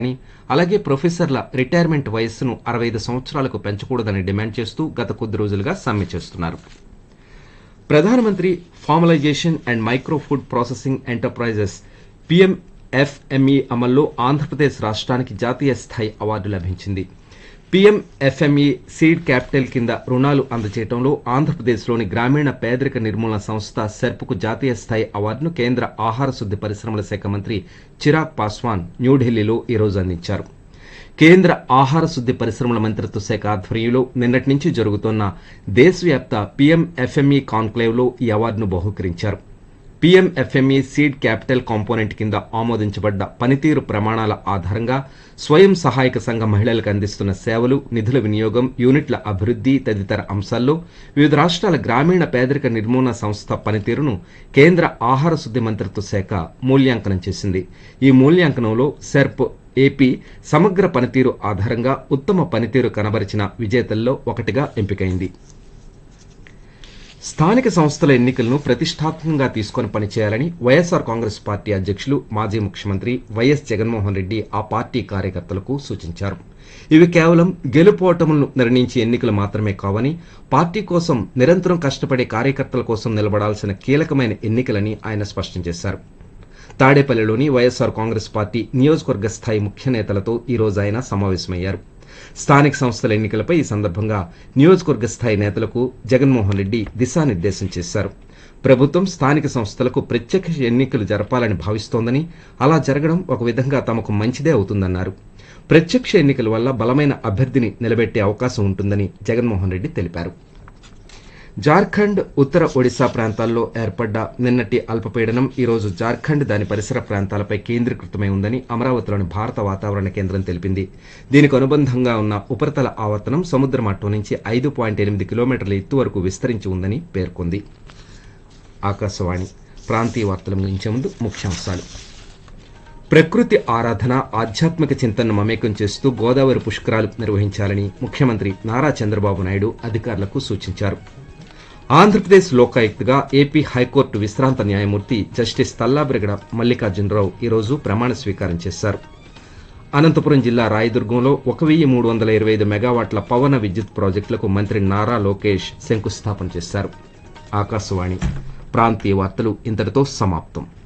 అని అలాగే ప్రొఫెసర్ల రిటైర్మెంట్ వయస్సును అరవై ఐదు సంవత్సరాలకు పెంచకూడదని డిమాండ్ చేస్తూ గత కొద్ది రోజులుగా సమ్మె చేస్తున్నారు ప్రధానమంత్రి formalisation and micro food processing enterprises P M F M E అమల్లో ఆంధ్రప్రదేశ్ రాష్ట్రానికి జాతీయ స్థాయి అవార్డు లభించింది పిఎంఎఫ్ఎంఈ సీడ్ క్యాపిటల్ కింద రుణాలు అందజేయడంలో ఆంధ్రప్రదేశ్లోని గ్రామీణ పేదరిక నిర్మూలన సంస్థ సెర్ప్కు జాతీయ స్థాయి అవార్డును కేంద్ర ఆహార శుద్ది పరిశ్రమల శాఖ మంత్రి చిరాగ్ పాస్వాన్ న్యూఢిల్లీలో ఈ రోజు అందించారు కేంద్ర ఆహార శుద్ది పరిశ్రమల మంత్రిత్వ శాఖ ఆధ్వర్యంలో నిన్నటి నుంచి జరుగుతోన్న దేశవ్యాప్త పీఎంఎఫ్ఎంఈ కాన్క్లేవ్లో ఈ అవార్డును బహూకరించారు పీఎంఎఫ్ఎంఈ సీడ్ క్యాపిటల్ కాంపోనెంట్ కింద ఆమోదించబడ్డ పనితీరు ప్రమాణాల ఆధారంగా స్వయం సహాయక సంఘ మహిళలకు అందిస్తున్న సేవలు నిధుల వినియోగం యూనిట్ల అభివృద్ధి తదితర అంశాల్లో వివిధ రాష్ట్రాల గ్రామీణ పేదరిక నిర్మూలన సంస్థ పనితీరును కేంద్ర ఆహార శుద్ది మంత్రిత్వ శాఖ మూల్యాంకనం చేసింది ఈ మూల్యాంకనంలో సెర్ప్ ఏపీ సమగ్ర పనితీరు ఆధారంగా ఉత్తమ పనితీరు కనబరిచిన విజేతల్లో ఒకటిగా ఎంపికైంది స్థానిక సంస్థల ఎన్నికలను ప్రతిష్టాత్మకంగా తీసుకొని పనిచేయాలని వైఎస్ఆర్ కాంగ్రెస్ పార్టీ అధ్యక్షులు మాజీ ముఖ్యమంత్రి వైఎస్ జగన్మోహన్ రెడ్డి ఆ పార్టీ కార్యకర్తలకు సూచించారు ఇవి కేవలం గెలుపోటములను నిర్ణయించే ఎన్నికలు మాత్రమే కావని పార్టీ కోసం నిరంతరం కష్టపడే కార్యకర్తల కోసం నిలబడాల్సిన కీలకమైన ఎన్నికలని ఆయన స్పష్టం చేశారు తాడేపల్లిలోని వైఎస్ఆర్ కాంగ్రెస్ పార్టీ నియోజకవర్గ స్థాయి ముఖ్య నేతలతో ఈ రోజు ఆయన సమావేశమయ్యారు స్థానిక సంస్థల ఎన్నికలపై ఈ సందర్భంగా నియోజకవర్గ స్థాయి నేతలకు జగన్మోహన్ రెడ్డి దిశానిర్దేశం చేశారు ప్రభుత్వం స్థానిక సంస్థలకు ప్రత్యక్ష ఎన్నికలు జరపాలని భావిస్తోందని అలా జరగడం ఒక విధంగా తమకు మంచిదే అవుతుందన్నారు ప్రత్యక్ష ఎన్నికల వల్ల బలమైన అభ్యర్థిని నిలబెట్టే అవకాశం ఉంటుందని జగన్మోహన్ రెడ్డి తెలిపారు జార్ఖండ్ ఉత్తర ఒడిశా ప్రాంతాల్లో ఏర్పడ్డ నిన్నటి అల్పపీడనం ఈ రోజు జార్ఖండ్ దాని పరిసర ప్రాంతాలపై కేంద్రీకృతమై ఉందని అమరావతిలోని భారత వాతావరణ కేంద్రం తెలిపింది దీనికి అనుబంధంగా ఉన్న ఉపరితల ఆవర్తనం సముద్ర మట్టం నుంచి ఐదు పాయింట్ ఎనిమిది కిలోమీటర్ల ఎత్తు వరకు విస్తరించి ఉందని పేర్కొంది ఆకాశవాణి ప్రాంతీయ వార్తలు ముగించే ముందు ముఖ్యాంశాలు ప్రకృతి ఆరాధన ఆధ్యాత్మిక చింతనను మమేకం చేస్తూ గోదావరి పుష్కరాలు నిర్వహించాలని ముఖ్యమంత్రి నారా చంద్రబాబు నాయుడు అధికారులకు సూచించారు ఆంధ్రప్రదేశ్ లోకాయుక్తగా ఏపీ హైకోర్టు విశ్రాంత న్యాయమూర్తి జస్టిస్ తల్లాబ్రిగడ మల్లికార్జునరావు ఈరోజు ప్రమాణ స్వీకారం చేశారు అనంతపురం జిల్లా రాయదుర్గంలో ఒక వెయ్యి మూడు వందల ఇరవై ఐదు మెగావాట్ల పవన విద్యుత్ ప్రాజెక్టులకు మంత్రి నారా లోకేష్ శంకుస్థాపన చేశారు ఆకాశవాణి ప్రాంతీయ వార్తలు ఇంతటితో సమాప్తం